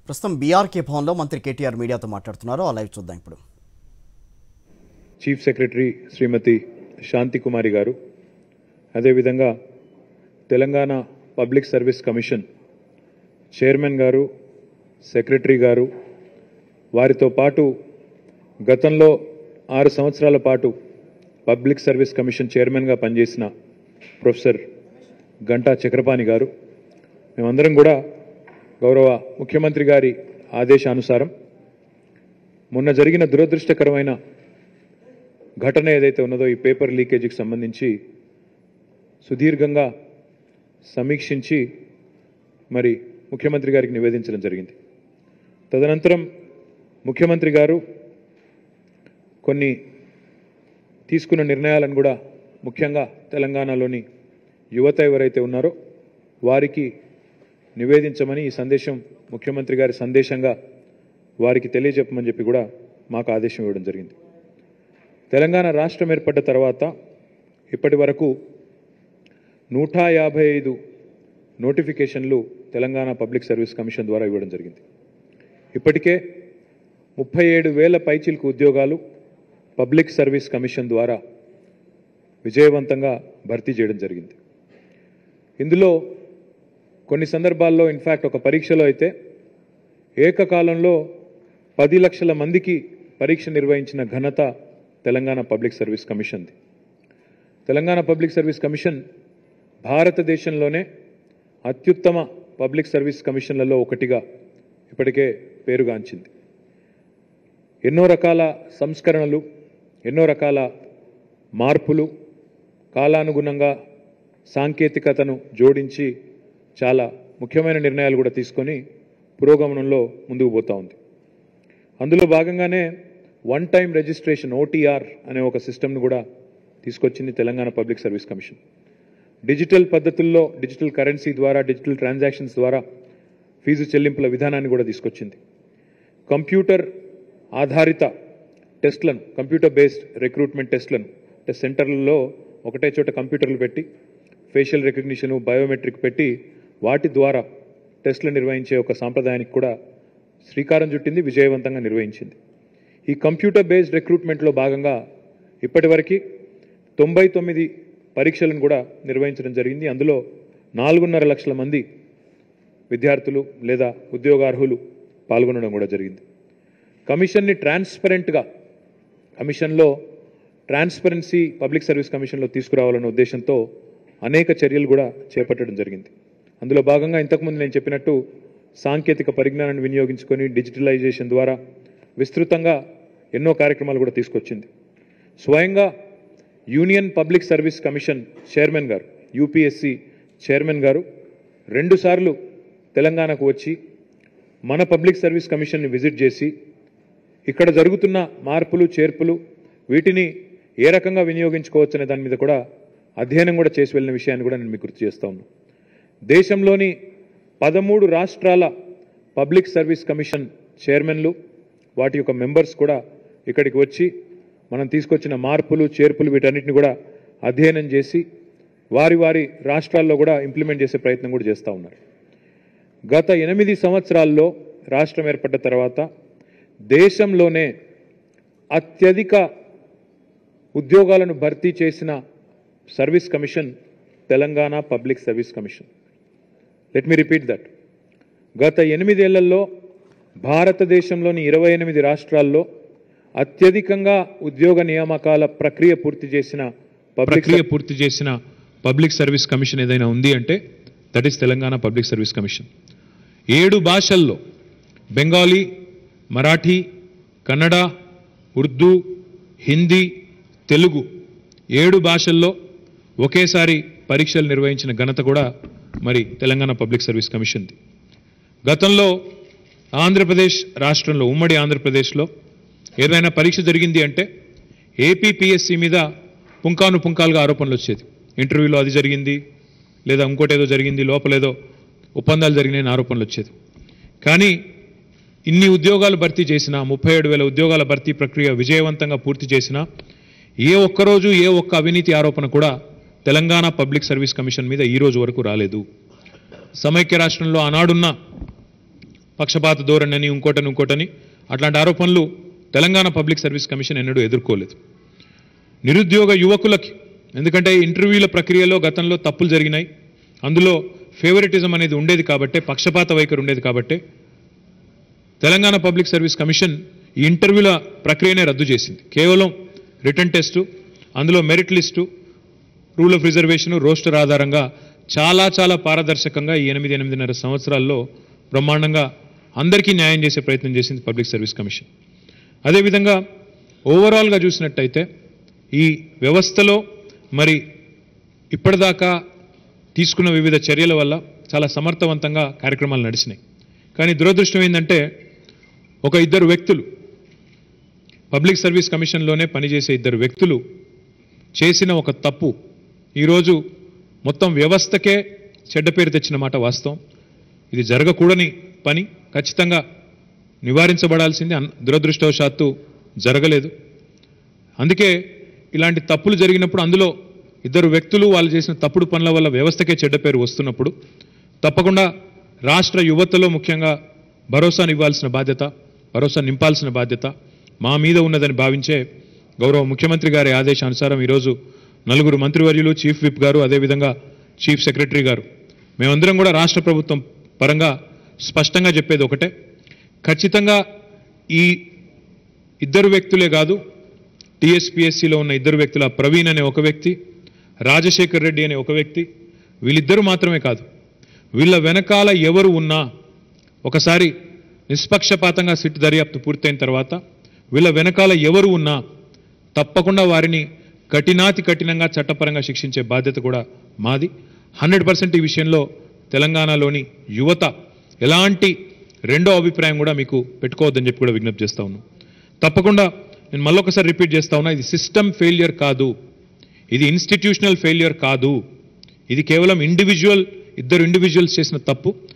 ప్రస్తుతం బీఆర్కే భవన్లో మంత్రి కేటీఆర్ మీడియాతో మాట్లాడుతున్నారు ఆ లైవ్ చూద్దాం ఇప్పుడు చీఫ్ సెక్రటరీ శ్రీమతి శాంతి కుమారి గారు అదేవిధంగా Telangana public service commission chairman గారు సెక్రటరీ గారు వారితో పాటు గతంలో ఆరు సంవత్సరాల పాటు పబ్లిక్ సర్వీస్ కమిషన్ చైర్మన్గా పనిచేసిన ప్రొఫెసర్ గంటా చక్రపాణి గారు మేమందరం కూడా గౌరవ ముఖ్యమంత్రి గారి ఆదేశానుసారం మొన్న జరిగిన దురదృష్టకరమైన ఘటన ఏదైతే ఉన్నదో ఈ పేపర్ లీకేజీకి సంబంధించి సుదీర్ఘంగా సమీక్షించి మరి ముఖ్యమంత్రి గారికి నివేదించడం జరిగింది తదనంతరం ముఖ్యమంత్రి గారు కొన్ని తీసుకున్న నిర్ణయాలను కూడా ముఖ్యంగా తెలంగాణలోని యువత ఎవరైతే ఉన్నారో వారికి నివేదించమని ఈ సందేశం ముఖ్యమంత్రి గారి సందేశంగా వారికి తెలియజెప్పమని చెప్పి కూడా మాకు ఆదేశం ఇవ్వడం జరిగింది తెలంగాణ రాష్ట్రం ఏర్పడ్డ తర్వాత ఇప్పటి వరకు నూట యాభై ఐదు నోటిఫికేషన్లు తెలంగాణ పబ్లిక్ సర్వీస్ కమిషన్ ద్వారా ఇవ్వడం జరిగింది ఇప్పటికే ముప్పై ఏడు వేల పైచిల్కు ఉద్యోగాలు పబ్లిక్ సర్వీస్ కమిషన్ ద్వారా విజయవంతంగా భర్తీ చేయడం జరిగింది ఇందులో కొన్ని సందర్భాల్లో ఇన్ఫ్యాక్ట్ ఒక పరీక్షలో అయితే ఏకకాలంలో పది లక్షల మందికి పరీక్ష నిర్వహించిన ఘనత తెలంగాణ పబ్లిక్ సర్వీస్ కమిషన్ది తెలంగాణ పబ్లిక్ సర్వీస్ కమిషన్ భారతదేశంలోనే అత్యుత్తమ పబ్లిక్ సర్వీస్ కమిషన్లలో ఒకటిగా ఇప్పటికే పేరుగాంచింది ఎన్నో రకాల సంస్కరణలు ఎన్నో రకాల మార్పులు కాలానుగుణంగా సాంకేతికతను జోడించి చాలా ముఖ్యమైన నిర్ణయాలు కూడా తీసుకొని పురోగమనంలో ముందుకు పోతా ఉంది అందులో భాగంగానే వన్ టైం రిజిస్ట్రేషన్ ఓటీఆర్ అనే ఒక సిస్టమ్ను కూడా తీసుకొచ్చింది Telangana public service commission digital పద్ధతుల్లో డిజిటల్ కరెన్సీ ద్వారా డిజిటల్ ట్రాన్సాక్షన్స్ ద్వారా ఫీజు చెల్లింపుల విధానాన్ని కూడా తీసుకొచ్చింది కంప్యూటర్ ఆధారిత టెస్ట్లను కంప్యూటర్ బేస్డ్ రిక్రూట్మెంట్ టెస్ట్లను అంటే సెంటర్లలో ఒకటే చోట కంప్యూటర్లు పెట్టి ఫేషియల్ రికగ్నిషన్ బయోమెట్రిక్ పెట్టి వాటి ద్వారా టెస్టులు నిర్వహించే ఒక సాంప్రదాయానికి కూడా శ్రీకారం చుట్టింది విజయవంతంగా నిర్వహించింది ఈ కంప్యూటర్ బేస్డ్ రిక్రూట్మెంట్లో భాగంగా ఇప్పటివరకు తొంభై తొమ్మిది పరీక్షలను కూడా నిర్వహించడం జరిగింది అందులో నాలుగున్నర లక్షల మంది విద్యార్థులు లేదా ఉద్యోగార్హులు పాల్గొనడం కూడా జరిగింది కమిషన్ని ట్రాన్స్పరెంట్గా కమిషన్లో ట్రాన్స్పరెన్సీ పబ్లిక్ సర్వీస్ కమిషన్లో తీసుకురావాలన్న ఉద్దేశంతో అనేక చర్యలు కూడా చేపట్టడం జరిగింది అందులో భాగంగా ఇంతకుముందు నేను చెప్పినట్టు సాంకేతిక పరిజ్ఞానాన్ని వినియోగించుకొని డిజిటలైజేషన్ ద్వారా విస్తృతంగా ఎన్నో కార్యక్రమాలు కూడా తీసుకొచ్చింది స్వయంగా union public service commission chairman గారు యూపీఎస్సి చైర్మన్ గారు రెండుసార్లు తెలంగాణకు వచ్చి మన పబ్లిక్ సర్వీస్ కమిషన్ని విజిట్ చేసి ఇక్కడ జరుగుతున్న మార్పులు చేర్పులు వీటిని ఏ రకంగా వినియోగించుకోవచ్చనే దాని మీద కూడా అధ్యయనం కూడా చేసి వెళ్ళిన విషయాన్ని కూడా నేను మీకు గుర్తు చేస్తా ఉన్నాను దేశంలోని పదమూడు రాష్ట్రాల పబ్లిక్ సర్వీస్ కమిషన్ చైర్మన్లు వాటి యొక్క మెంబర్స్ కూడా ఇక్కడికి వచ్చి మనం తీసుకొచ్చిన మార్పులు చేర్పులు వీటన్నిటిని కూడా అధ్యయనం చేసి వారి వారి రాష్ట్రాల్లో కూడా ఇంప్లిమెంట్ చేసే ప్రయత్నం కూడా చేస్తూ ఉన్నారు గత ఎనిమిది సంవత్సరాల్లో రాష్ట్రం ఏర్పడ్డ తర్వాత దేశంలోనే అత్యధిక ఉద్యోగాలను భర్తీ చేసిన service commission Telangana public service commission let me repeat that గత ఎనిమిదేళ్లలో భారతదేశంలోని ఇరవై ఎనిమిది రాష్ట్రాల్లో అత్యధికంగా ఉద్యోగ నియామకాల ప్రక్రియ పూర్తి చేసిన పబ్లిక్ ప్రక్రియ పూర్తి చేసిన పబ్లిక్ సర్వీస్ కమిషన్ ఏదైనా ఉంది అంటే that is Telangana public service commission ఏడు భాషల్లో బెంగాలీ మరాఠీ కన్నడ ఉర్దూ హిందీ తెలుగు ఏడు భాషల్లో ఒకేసారి పరీక్షలు నిర్వహించిన ఘనత కూడా మరి తెలంగాణ పబ్లిక్ సర్వీస్ కమిషన్ది గతంలో ఆంధ్రప్రదేశ్ రాష్ట్రంలో ఉమ్మడి ఆంధ్రప్రదేశ్లో ఏదైనా పరీక్ష జరిగింది అంటే ఏపీపీఎస్సీ మీద పుంకాను పుంకాలుగా ఆరోపణలు వచ్చేది ఇంటర్వ్యూలో అది జరిగింది లేదా ఇంకోటి ఏదో జరిగింది లోపలేదో ఒప్పందాలు జరిగినాయని ఆరోపణలు వచ్చేది కానీ ఇన్ని ఉద్యోగాలు భర్తీ చేసినా ముప్పై ఏడు వేల ఉద్యోగాల భర్తీ ప్రక్రియ విజయవంతంగా పూర్తి చేసినా ఏ ఒక్కరోజు ఏ ఒక్క అవినీతి ఆరోపణ కూడా తెలంగాణ పబ్లిక్ సర్వీస్ కమిషన్ మీద ఈ రోజు వరకు రాలేదు సమైక్య రాష్ట్రంలో ఆనాడున్న పక్షపాత ధోరణి ఇంకోటని ఇంకోటని అట్లాంటి ఆరోపణలు తెలంగాణ పబ్లిక్ సర్వీస్ కమిషన్ ఎన్నడూ ఎదుర్కోలేదు నిరుద్యోగ యువకులకి ఎందుకంటే ఇంటర్వ్యూల ప్రక్రియలో గతంలో తప్పులు జరిగినాయి అందులో ఫేవరెటిజం అనేది ఉండేది కాబట్టే పక్షపాత వైఖరి ఉండేది కాబట్టే తెలంగాణ పబ్లిక్ సర్వీస్ కమిషన్ ఈ ఇంటర్వ్యూల ప్రక్రియనే రద్దు చేసింది కేవలం రిటర్న్ టెస్టు అందులో merit list rule of reservation roster ఆధారంగా చాలా చాలా పారదర్శకంగా ఈ ఎనిమిది ఎనిమిదిన్నర సంవత్సరాల్లో బ్రహ్మాండంగా అందరికీ న్యాయం చేసే ప్రయత్నం చేసింది పబ్లిక్ సర్వీస్ కమిషన్ అదేవిధంగా ఓవరాల్గా చూసినట్టయితే ఈ వ్యవస్థలో మరి ఇప్పటిదాకా తీసుకున్న వివిధ చర్యల వల్ల చాలా సమర్థవంతంగా కార్యక్రమాలు నడిచినాయి కానీ దురదృష్టం ఏంటంటే ఒక ఇద్దరు వ్యక్తులు పబ్లిక్ సర్వీస్ కమిషన్లోనే పనిచేసే ఇద్దరు వ్యక్తులు చేసిన ఒక తప్పు ఈరోజు మొత్తం వ్యవస్థకే చెడ్డ పేరు తెచ్చిన మాట వాస్తవం ఇది జరగకూడని పని ఖచ్చితంగా నివారించబడాల్సింది అన్- దురదృష్టవశాత్తు జరగలేదు అందుకే ఇలాంటి తప్పులు జరిగినప్పుడు అందులో ఇద్దరు వ్యక్తులు వాళ్ళు చేసిన తప్పుడు పనుల వల్ల వ్యవస్థకే చెడ్డ పేరు వస్తున్నప్పుడు తప్పకుండా రాష్ట్ర యువతలో ముఖ్యంగా భరోసానివ్వాల్సిన బాధ్యత భరోసా నింపాల్సిన బాధ్యత మా మీద ఉన్నదని భావించే గౌరవ ముఖ్యమంత్రి గారి ఆదేశానుసారం ఈరోజు నలుగురు మంత్రివర్యులు చీఫ్ విప్ గారు అదేవిధంగా చీఫ్ సెక్రటరీ గారు మేమందరం కూడా రాష్ట్ర ప్రభుత్వం పరంగా స్పష్టంగా చెప్పేది ఒకటే ఖచ్చితంగా ఈ ఇద్దరు వ్యక్తులే కాదు టీఎస్పీఎస్సీలో ఉన్న ఇద్దరు వ్యక్తుల ప్రవీణ్ అనే ఒక వ్యక్తి రాజశేఖర్ రెడ్డి అనే ఒక వ్యక్తి వీళ్ళిద్దరూ మాత్రమే కాదు వీళ్ళ వెనకాల ఎవరు ఉన్నా ఒకసారి నిష్పక్షపాతంగా సిట్ దర్యాప్తు పూర్తయిన తర్వాత వీళ్ళ వెనకాల ఎవరు ఉన్నా తప్పకుండా వారిని కఠినాతి కఠినంగా చట్టపరంగా శిక్షించే బాధ్యత కూడా మాది హండ్రెడ్ పర్సెంట్ ఈ విషయంలో తెలంగాణలోని యువత ఎలాంటి రెండో అభిప్రాయం కూడా మీకు పెట్టుకోవద్దని చెప్పి కూడా విజ్ఞప్తి చేస్తా ఉన్నాను తప్పకుండా నేను మళ్ళొకసారి రిపీట్ చేస్తా ఉన్నా ఇది సిస్టమ్ ఫెయిల్యూర్ కాదు ఇది ఇన్స్టిట్యూషనల్ ఫెయిల్యూర్ కాదు ఇది కేవలం ఇండివిజువల్ ఇద్దరు ఇండివిజువల్స్ చేసిన తప్పు